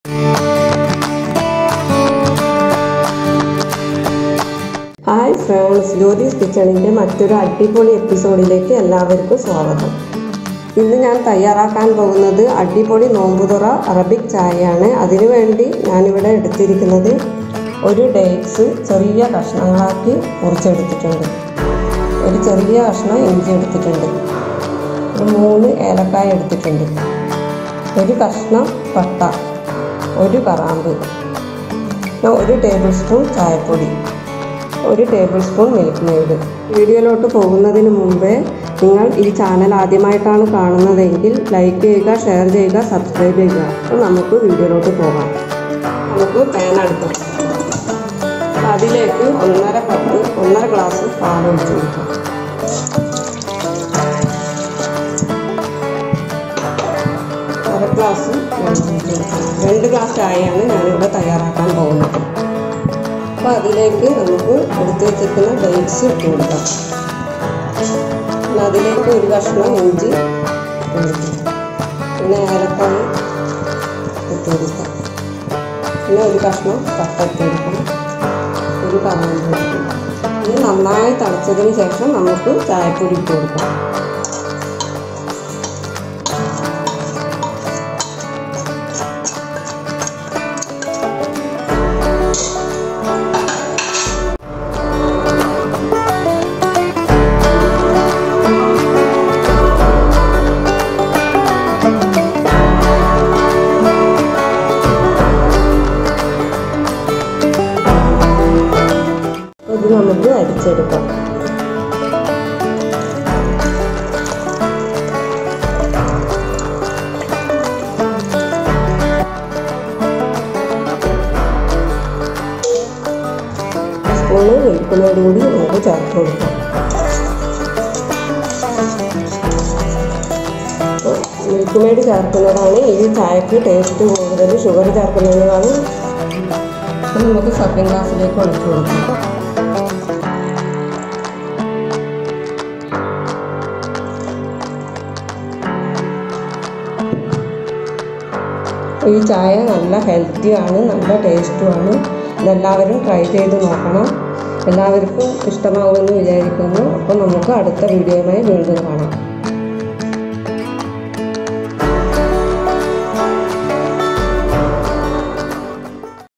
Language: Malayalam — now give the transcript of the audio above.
ഹായ് ഫ്രണ്ട്സ് ജ്യോതിസ് കിച്ചണിൻ്റെ മറ്റൊരു അടിപൊളി എപ്പിസോഡിലേക്ക് എല്ലാവർക്കും സ്വാഗതം ഇന്ന് ഞാൻ തയ്യാറാക്കാൻ പോകുന്നത് അടിപൊളി നോമ്പുതുറ അറബിക് ചായയാണ് അതിനുവേണ്ടി ഞാനിവിടെ എടുത്തിരിക്കുന്നത് ഒരു ഡേറ്റ്സ് ചെറിയ കഷ്ണങ്ങളാക്കി മുറിച്ചെടുത്തിട്ടുണ്ട് ഒരു ചെറിയ കഷ്ണം ഇഞ്ചി എടുത്തിട്ടുണ്ട് ഒരു മൂന്ന് ഏലക്കായ എടുത്തിട്ടുണ്ട് ഒരു കഷ്ണം പട്ട ഒരു കറാമ്പ് പിന്നെ ഒരു ടേബിൾ സ്പൂൺ ചായപ്പൊടി ഒരു ടേബിൾ സ്പൂൺ മിൽക്ക് മെയ്ഡ് വീഡിയോയിലോട്ട് പോകുന്നതിന് മുമ്പേ നിങ്ങൾ ഈ ചാനൽ ആദ്യമായിട്ടാണ് കാണുന്നതെങ്കിൽ ലൈക്ക് ചെയ്യുക ഷെയർ ചെയ്യുക സബ്സ്ക്രൈബ് ചെയ്യുക അപ്പോൾ നമുക്ക് വീഡിയോയിലോട്ട് പോകാം നമുക്ക് പാൻ എടുക്കാം അതിലേക്ക് ഒന്നര കപ്പ് ഒന്നര ഗ്ലാസ് പാൽ ഒഴിച്ച് കൊടുക്കാം അര ഗ്ലാസ് വെള്ളം ഒഴിച്ച് കൊടുക്കാം രണ്ട് ഗ്ലാസ് ചായയാണ് ഞാനിവിടെ തയ്യാറാക്കാൻ പോകുന്നത് അപ്പോൾ അതിലേക്ക് നമുക്ക് എടുത്ത് വെച്ചിരിക്കുന്ന ഡേറ്റ്സ് ഇട്ട് കൊടുക്കാം പിന്നെ അതിലേക്ക് ഒരു കഷ്ണം ഇഞ്ചി കൊടുക്കാം പിന്നെ ഏലക്കായ ഇട്ട് കൊടുക്കാം പിന്നെ ഒരു കഷ്ണം പട്ട ഇട്ട് കൊടുക്കണം ഒരു കറാമ്പ് കൊടുക്കണം ഇത് നന്നായി തളിച്ചതിന് ശേഷം നമുക്ക് ചായപ്പൊടി ഇട്ട് കൊടുക്കാം ഇത് നമുക്ക് അരിച്ചെടുക്കാം സ്പൂണ് വെളുക്കുന്നതോട് കൂടി നമുക്ക് ചേർത്ത് കൊടുക്കാം മിൽക്ക് മെയ്ഡ് ചേർക്കുന്നതാണ് ഈ ചായക്ക് ടേസ്റ്റ് കൂടുതൽ ഷുഗർ ചേർക്കുന്നതിനാണ് അപ്പോൾ നമുക്ക് സെക്കൻഡ് ഗ്ലാസ്സിലേക്ക് ഒഴിച്ചു കൊടുക്കാം ഈ ചായ നല്ല ഹെൽത്തിയാണ് നല്ല ടേസ്റ്റുമാണ് ഇതെല്ലാവരും ട്രൈ ചെയ്ത് നോക്കണം എല്ലാവർക്കും ഇഷ്ടമാവുമെന്ന് വിചാരിക്കുന്നു അപ്പോൾ നമുക്ക് അടുത്ത വീഡിയോയുമായി വീണ്ടും കാണാം